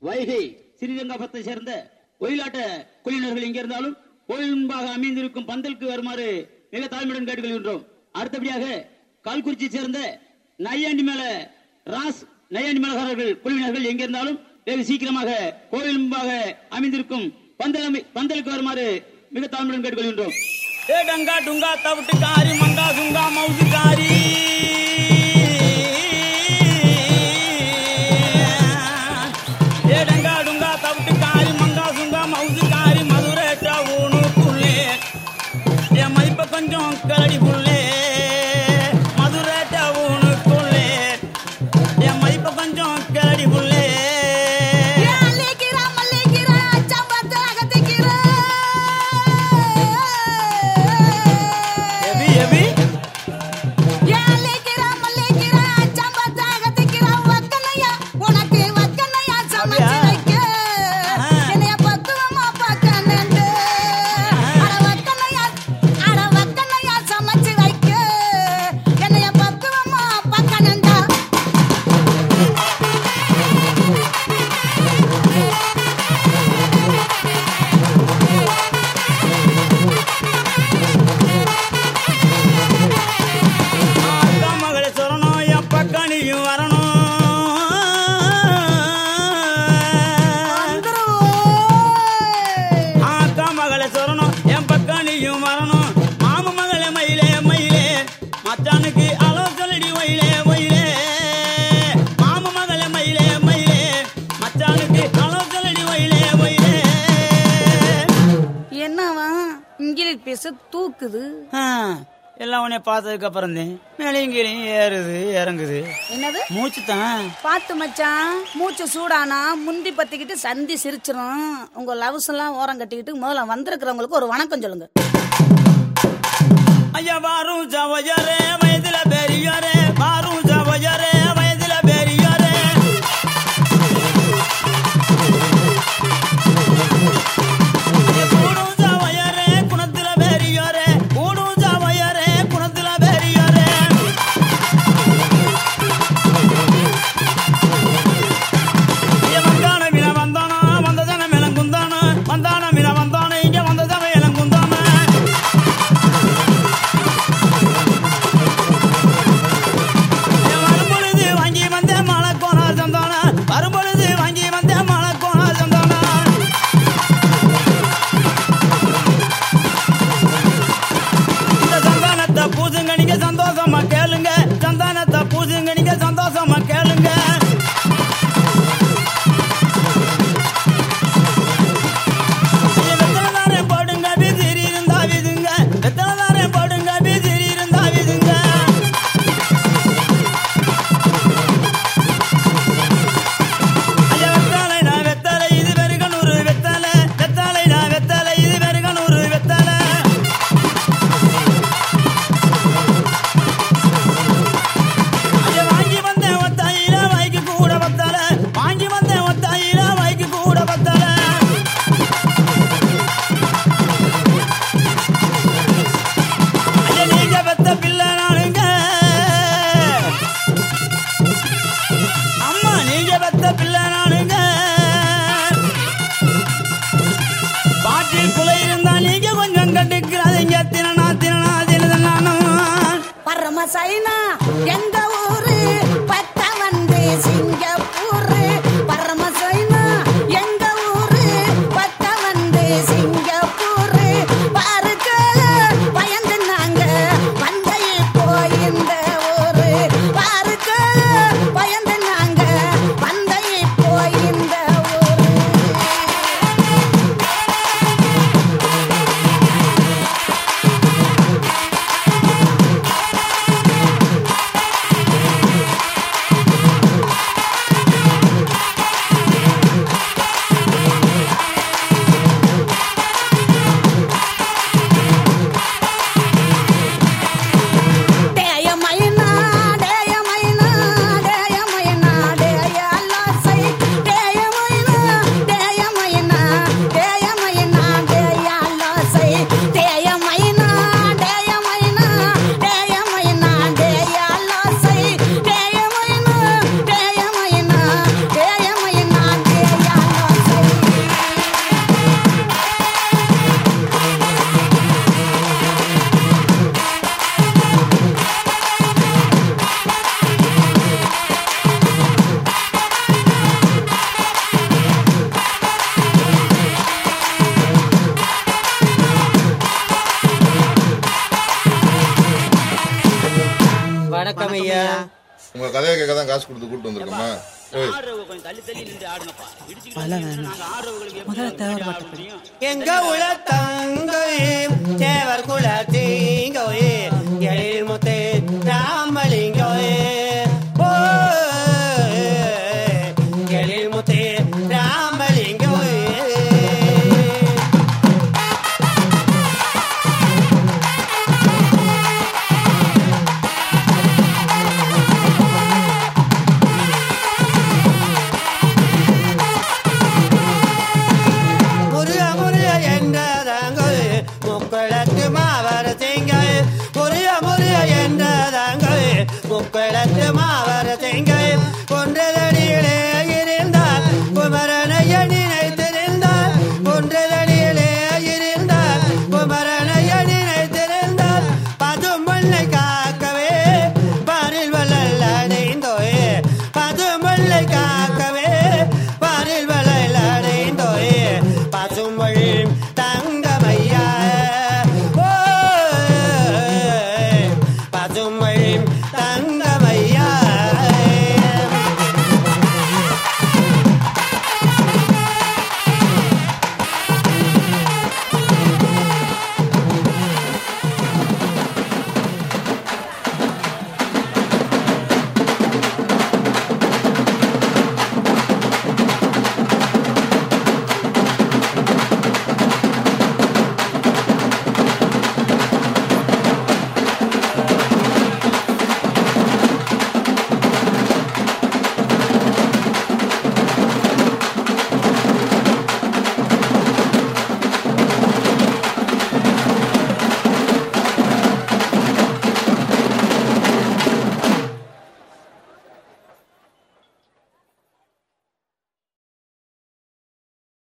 வைகை ஸ்ரீரங்கபத்தை சேர்ந்த ஒயிலாட்ட குழுவினர்கள் எங்கே இருந்தாலும் கோயில் முன்பாக அமைந்திருக்கும் பந்தலுக்கு வருமாறு மிக தாழ்மையுடன் கேட்டுக்கொள்கின்றோம் அடுத்தபடியாக கால்குறிச்சி சேர்ந்த நையாண்டி மேல ராஸ் நையாண்டி மேலகாரர்கள் குழுவினர்கள் எங்கே இருந்தாலும் வெகு சீக்கிரமாக கோயில் முன்பாக அமைந்திருக்கும் பந்தல் அமை- பந்தலுக்கு வருமாறு மிக தாழ்மையுடன் கேட்டுக்கொள்கின்றோம் ஏ டங்கா டுங்கா தவிட்டுக்காரி மங்கா சுங்கா மவுசுக்காரி ஏ டங்கா டுங்கா தவிட்டுக்காரி மங்கா சுங்கா மவுசுக்காரி மதுரை டவுனுக்குள்ளே என் மதிப்ப கொஞ்சம் கரடி புள்ளே மதுரை டவுனுக்குள்ளே என் மதிப்ப கொஞ்சம் கரடி புள்ளே அள்ளிக்கிறா மல்லிக்கிறா சம்பத்து அகத்திக்கிறா எவி எவி அள்ளிக்கிறா மல்லிக்கிறா சம்பத்து அகத்திக்கிறா வக்கனையா உனக்கு வக்கனையா சமைச்சு அப்படியா? வைக்க ஆஹா. என்னைய பக்குவமா பார்க்கணுண்டு அட வக்கனையா அட வக்கனையா சமைச்சு வைக்க என்னைய பக்குவமா பார்க்கணுண்டா அக்கா மகளே சொல்லணும் என் பக்கம் நீயும் வரணும் அக்கா மகளே சொல்லணும் என் பக்கம் நீயும் வரணும் மாமு மகளே மயிலே மயிலே மச்சானுக்கு அளவு சொல்லடி ஒயிலே ஒயிலே மாமு மகளே மயிலே மயிலே மச்சானுக்கு அளவு சொல்லடி ஒயிலே ஒயிலே என்னவா இங்கிலீஷ் பேச தூக்குது ஆ, எல்லாம் உன்னை பார்த்ததுக்கு அப்புறம் தான் மேலையும் கீழையும் ஏறுது இறங்குது என்னது மூச்சு தான் பாத்து மச்சான் மூச்சு சூடானா முந்தி பத்திக்கிட்டு சந்தி சிரிச்சிரும் உங்க லவ்ஸ் எல்லாம் ஓரம் கட்டிக்கிட்டு முதல்ல வந்திருக்கிறவங்களுக்கு ஒரு வணக்கம் சொல்லுங்க ஐயா பாரும் சவஜரே வயதுல பெரியாரே பாரும் சவஜரே வயதுல பெரியாரே கூடும் சவயரே குணத்துல பெரியாரே கூடும் சவயரே குணத்துல பெரியாரே வந்தான மீன வந்தானா வந்த ஜன மேலங்குந்தானா வந்தான மீன வந்தானா இங்க வந்த ஜன மேலங்குந்தானா வரும்பொழுது வாங்கி வந்த மலக்கோணார் சந்தானா வரும்பொழுது வாங்கி வந்த மலக்கோணார் சந்தானா இந்த சந்தானத்தை பூசுங்க நீங்க சந்தோஷமா கேளுங்க சந்தானத்தை பூசுங்க நீங்க சந்தோஷமா கேளுங்க வெத்தனதாரன் போடுங்க விசிறி இருந்தா விதுங்க வெத்தனதாரன் போடுங்க விசிறி இருந்தா விதுங்க ஐயா, வெத்தலை நான் வெத்தலை, இது வெறுகனூறு வெத்தலை. வெத்தலை நான் வெத்தலை, இது வெறுகனூறு வெத்தலை. ஐயா, வாங்கி வந்தேன் ஒத்தாயில, வாய்க்கு கூட பத்தலை. வாங்கி வந்தேன் ஒத்தாயில, வாய்க்கு கூட பத்தலை. ஐயா, நீங்க பெத்த பிள்ளை நானுங்க அம்மா நீங்க பெத்த பிள்ளை நானுங்க பாட்டில் குலை இருந்தா நீங்க கொஞ்சம் கண்டுக்கிறாதீங்க தினனா தினனா தினதான் நானும் பரம சைனா எங்க ஊரு பட்ட வந்து சிங்கப்பூர் பரம சைனா எங்க ஊரு பட்ட வந்து சிங்கப்பூர் பாருக்க பயந்து நாங்க வந்த இப்போ இந்த ஊரு பாருக்க பயந்து நாங்க வந்த இப்போ இந்த ஊரு ஐயா உங்க கதையை கேட்க தான் காசு கொடுத்து கூட்டு வந்திருக்கோமா ஏய் ஆடுறவங்க கொஞ்சம் தள்ளி தள்ளி நின்று ஆடுங்கப்பா இடிச்சுக்கிட்டு அதெல்லாம் இருந்தீங்கன்னா வேணாம். நாங்க ஆடுறவங்களுக்கு எப்படி முதல்ல தேவர் ஆட பாட்டு முடியும் எங்க உல தங்கை தேவர் குல தீங்கோயே